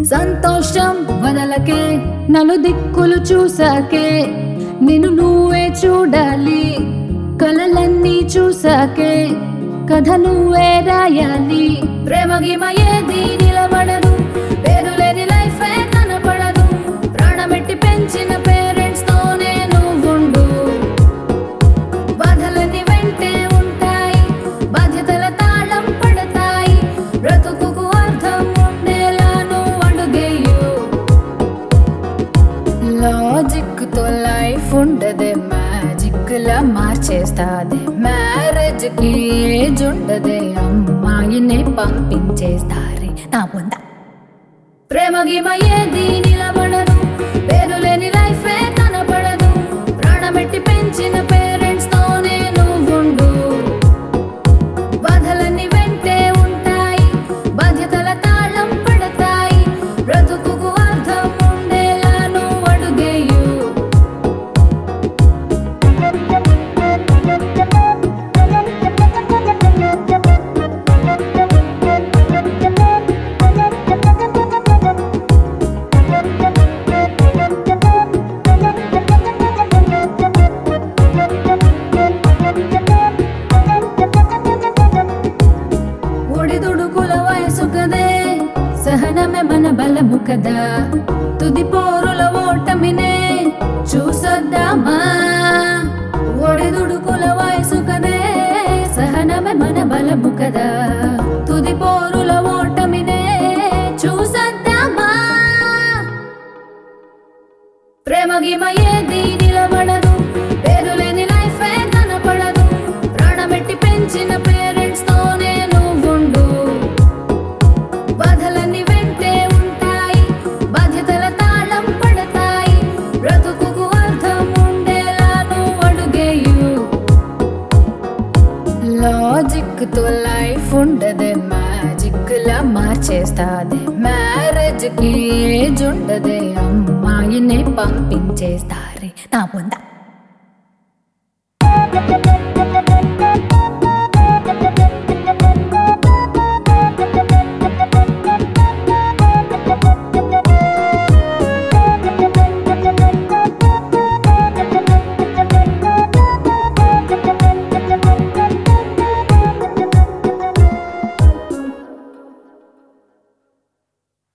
సంతోషం వదలకే నలు దిక్కులు చూసాకే నిన్ను నువ్వే చూడాలి కలలన్నీ చూసాకే కథ నువ్వే రాయాలి ప్రేమ గిమ ఏది నిలబడదు పేరు లేని లైఫ్ కనపడదు ప్రాణమెట్టి పెంచిన పేరెంట్స్ తోనే నువ్వుండు బాధలన్నీ వెంటే ఉంటాయి బాధ్యతల తాళం పడతాయి బ్రతుకుకు అర్థం ఉండేలా నువ్వు అడుగేయు లాజిక్ తో లైఫ్ ఉండదే మ్యాజిక్ లా మార్చేస్తాదే మ్యారేజ్ కి ఏజ్ ఉండదే అమ్మాయిని పంపించేస్తారే నా బొంద ప్రేమ గిమ ఏది నిలబడదు పేరు లేని లైఫ్ కనపడదు ప్రాణమెట్టి పెంచిన పేరెంట్స్ తోనే నువ్వుండు బాధలన్నీ వెంటే ఉంటాయి బాధ్యతల తాళం పడతాయి బ్రతుకుకు అర్థం ఉండేలా నువ్వు అడుగేయు ఒడిదుడుకుల వయసు కదే సహనమే మన బలము కదా తుది పోరుల ఓటమినే చూసొద్దామా ఒడిదుడుకుల వయసు కదే సహనమే మన బలము కదా తుది పోరుల ఓటమినే చూసొద్దామా ప్రేమ గిమ ఏది నిలబడదు పేరు లేని లైఫ్ కనపడదు ప్రాణమెట్టి పెంచిన పేరెంట్స్ తోనే నువ్వుండు బాధలన్నీ వెంటే ఉంటాయి బాధ్యతల తాళం పడతాయి బ్రతుకుకు అర్థం ఉండేలా నువ్వు అడుగేయు లాజిక్ తో లైఫ్ ఉండదే మ్యాజిక్ లా మార్చేస్తాదే మ్యారేజ్ కి ఏజ్ ఉండదే అమ్మాయిని పంపించేస్తారే నా బొంద